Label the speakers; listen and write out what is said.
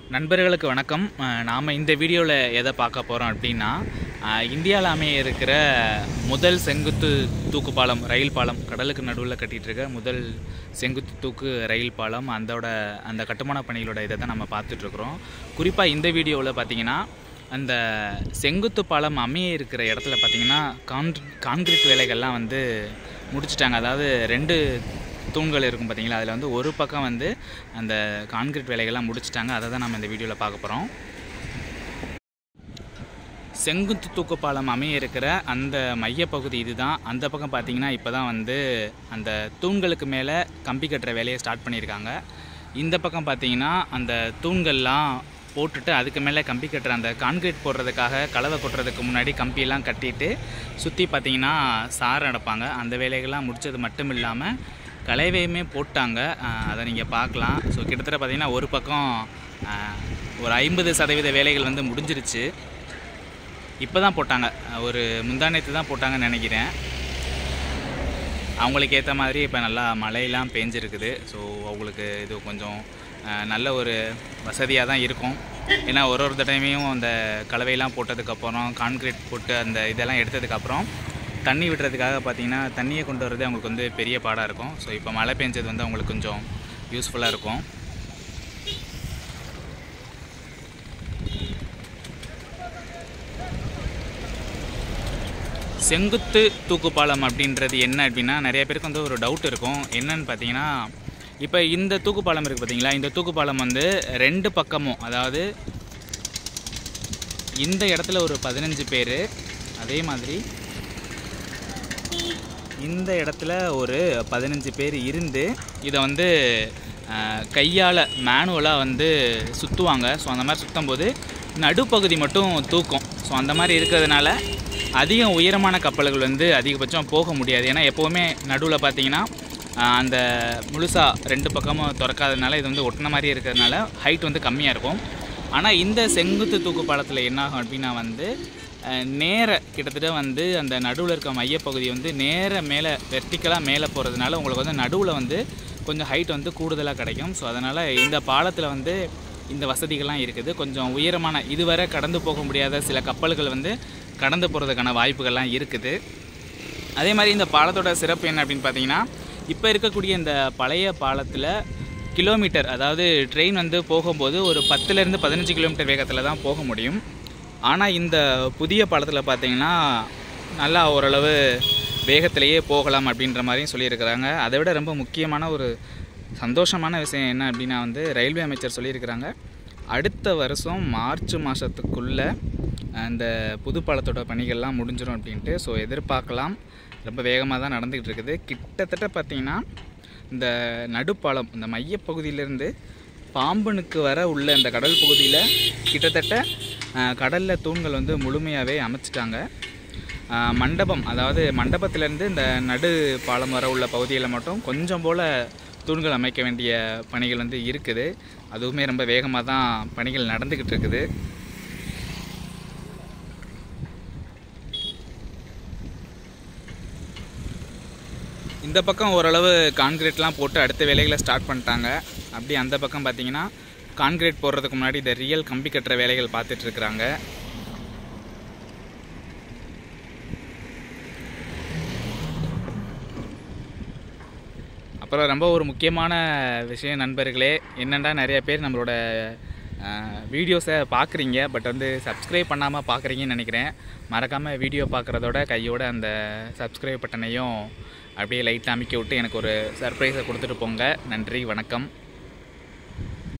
Speaker 1: நண்பர்களுக்கு வணக்கம் நாம் இந்த வீடியோவில் எதை பார்க்க போகிறோம் அப்படின்னா இந்தியாவில் அமைய இருக்கிற முதல் செங்குத்து தூக்கு பாலம் ரயில் பாலம் கடலுக்கு நடுவில் கட்டிகிட்டு இருக்க முதல் செங்குத்து தூக்கு ரயில் பாலம் அதோட அந்த கட்டுமான பணிகளோட இதை தான் நம்ம பார்த்துட்ருக்குறோம் குறிப்பாக இந்த வீடியோவில் பார்த்தீங்கன்னா அந்த செங்குத்து பாலம் அமைய இருக்கிற இடத்துல பார்த்தீங்கன்னா கான் கான்கிரீட் வேலைகள்லாம் வந்து முடிச்சிட்டாங்க அதாவது ரெண்டு தூண்கள் இருக்கும் பார்த்தீங்களா அதில் வந்து ஒரு பக்கம் வந்து அந்த கான்கிரீட் வேலைகள்லாம் முடிச்சிட்டாங்க அதை தான் நம்ம இந்த வீடியோவில் பார்க்க போகிறோம் செங்குத்து தூக்கு பாலம் அமைய இருக்கிற அந்த மையப்பகுதி இதுதான் அந்த பக்கம் பார்த்தீங்கன்னா இப்போ தான் வந்து அந்த தூண்களுக்கு மேலே கம்பி கட்டுற வேலையை ஸ்டார்ட் பண்ணியிருக்காங்க இந்த பக்கம் பார்த்தீங்கன்னா அந்த தூண்கள்லாம் போட்டுட்டு அதுக்கு மேலே கம்பி கட்டுற அந்த கான்கிரீட் போடுறதுக்காக கலவை கொட்டுறதுக்கு முன்னாடி கம்பியெல்லாம் கட்டிட்டு சுற்றி பார்த்தீங்கன்னா சார் நடப்பாங்க அந்த வேலைகள்லாம் முடித்தது மட்டும் இல்லாமல் கலைவையுமே போட்டாங்க அஹ் அதை நீங்கள் பார்க்கலாம் ஸோ கிட்டத்தட்ட பார்த்தீங்கன்னா ஒரு பக்கம் அஹ், ஒரு ஐம்பது சதவீத வேலைகள் வந்து முடிஞ்சிருச்சு இப்போ தான் போட்டாங்க ஒரு முந்தானத்து தான் போட்டாங்கன்னு நினைக்கிறேன் அவங்களுக்கு ஏற்ற மாதிரி இப்போ நல்லா மழையெல்லாம் பேஞ்சிருக்குது ஸோ அவங்களுக்கு இது கொஞ்சம் அஹ், நல்ல ஒரு வசதியாக தான் இருக்கும் ஏன்னா ஒரு ஒரு தடவையும் அந்த கலவையெல்லாம் போட்டதுக்கப்புறம் கான்கிரீட் போட்டு அந்த இதெல்லாம் எடுத்ததுக்கப்புறம் தண்ணி விடுறதுக்காக பார்த்தீங்கன்னா தண்ணியை கொண்டு வரது அவங்களுக்கு வந்து பெரிய பாடாக இருக்கும் ஸோ இப்போ மழை பெஞ்சது வந்து அவங்களுக்கு கொஞ்சம் யூஸ்ஃபுல்லாக இருக்கும் செங்குத்து தூக்குப்பாலம் அப்படின்றது என்ன அப்படின்னா நிறைய பேருக்கு வந்து ஒரு டவுட் இருக்கும் என்னன்னு பார்த்தீங்கன்னா இப்போ இந்த தூக்குப்பாலம் இருக்குது பார்த்தீங்களா இந்த தூக்குப்பாலம் வந்து ரெண்டு பக்கமும் அதாவது இந்த இடத்துல ஒரு பதினஞ்சு பேர் அதே மாதிரி இந்த இடத்துல ஒரு பதினஞ்சு பேர் இருந்து இதை வந்து கையால் மேனுவலாக வந்து சுற்றுவாங்க ஸோ அந்த மாதிரி சுற்றும் போது நடுப்பகுதி மட்டும் தூக்கும் ஸோ அந்த மாதிரி இருக்கிறதுனால அதிக உயரமான கப்பல்கள் வந்து அதிகபட்சம் போக முடியாது ஏன்னா எப்போவுமே நடுவில் பார்த்தீங்கன்னா ஆஹ், அந்த முழுசாக ரெண்டு பக்கமும் திறக்காதனால இது வந்து ஒட்டின மாதிரி இருக்கிறதுனால ஹைட் வந்து கம்மியாக இருக்கும் ஆனால் இந்த செங்குத்து தூக்கு பாலத்தில் என்ன ஆகும் அப்படின்னா வந்து அஹ், நேர கிட்டத்தட்ட வந்து அந்த நடுவில் இருக்க மையப்பகுதி வந்து நேர மேலே வெர்டிக்கலாக மேலே போகிறதுனால உங்களுக்கு வந்து நடுவில் வந்து கொஞ்சம் ஹைட் வந்து கூடுதலாக கிடைக்கும் ஸோ அதனால் இந்த பாலத்தில் வந்து இந்த வசதிகள்லாம் இருக்குது கொஞ்சம் உயரமான இதுவரை கடந்து போக முடியாத சில கப்பல்கள் வந்து கடந்து போகிறதுக்கான வாய்ப்புகள்லாம் இருக்குது அதே மாதிரி இந்த பாலத்தோட சிறப்பு என்ன அப்படின்னு பார்த்தீங்கன்னா இப்போ இருக்கக்கூடிய இந்த பழைய பாலத்தில் கிலோமீட்டர் அதாவது ட்ரெயின் வந்து போகும்போது ஒரு பத்துலேருந்து பதினஞ்சு கிலோமீட்டர் வேகத்தில் தான் போக முடியும் ஆனால் இந்த புதிய பாலத்தில் பார்த்தீங்கன்னா நல்லா ஓரளவு வேகத்திலேயே போகலாம் அப்படின்ற மாதிரியும் சொல்லியிருக்கிறாங்க அதை விட ரொம்ப முக்கியமான ஒரு சந்தோஷமான விஷயம் என்ன அப்படின்னா வந்து ரயில்வே அமைச்சர் சொல்லியிருக்கிறாங்க அடுத்த வருஷம் மார்ச் மாதத்துக்குள்ளே அந்த புது பாலத்தோட பணிகள்லாம் முடிஞ்சிடும் அப்படின்ட்டு ஸோ எதிர்பார்க்கலாம் ரொம்ப வேகமாக தான் நடந்துக்கிட்டு இருக்குது கிட்டத்தட்ட பார்த்திங்கன்னா இந்த நடுப்பாலம் இந்த மையப்பகுதியிலேருந்து பாம்பனுக்கு வர உள்ள இந்த கடல் பகுதியில் கிட்டத்தட்ட கடலில் தூண்கள் வந்து முழுமையாகவே அமைச்சிட்டாங்க ஆஹ் மண்டபம் அதாவது மண்டபத்திலேருந்து இந்த நடு பாலம் வர உள்ள பகுதியில் மட்டும் கொஞ்சம் போல் தூண்கள் அமைக்க வேண்டிய பணிகள் வந்து இருக்குது அதுவுமே ரொம்ப வேகமாக தான் பணிகள் நடந்துக்கிட்டு இருக்குது இந்த பக்கம் ஓரளவு கான்கிரீட்லாம் போட்டு அடுத்த வேலைகளை ஸ்டார்ட் பண்ணிட்டாங்க அப்படி அந்த பக்கம் பார்த்தீங்கன்னா கான்கிரீட் போடுறதுக்கு முன்னாடி இந்த ரியல் கம்பி கட்டுற வேலைகள் பார்த்துட்டு இருக்கிறாங்க அப்புறம் ரொம்ப ஒரு முக்கியமான விஷயம் நண்பர்களே என்னென்னா நிறைய பேர் நம்மளோட வீடியோஸை பார்க்குறீங்க பட் வந்து சப்ஸ்கிரைப் பண்ணாமல் பார்க்குறீங்கன்னு நினைக்கிறேன் மறக்காமல் வீடியோ பார்க்குறதோட கையோட அந்த சப்ஸ்கிரைப் பட்டனையும் அப்படியே லைட்டாக அமைக்க விட்டு எனக்கு ஒரு சர்ப்ரைஸை கொடுத்துட்டு போங்க நன்றி வணக்கம்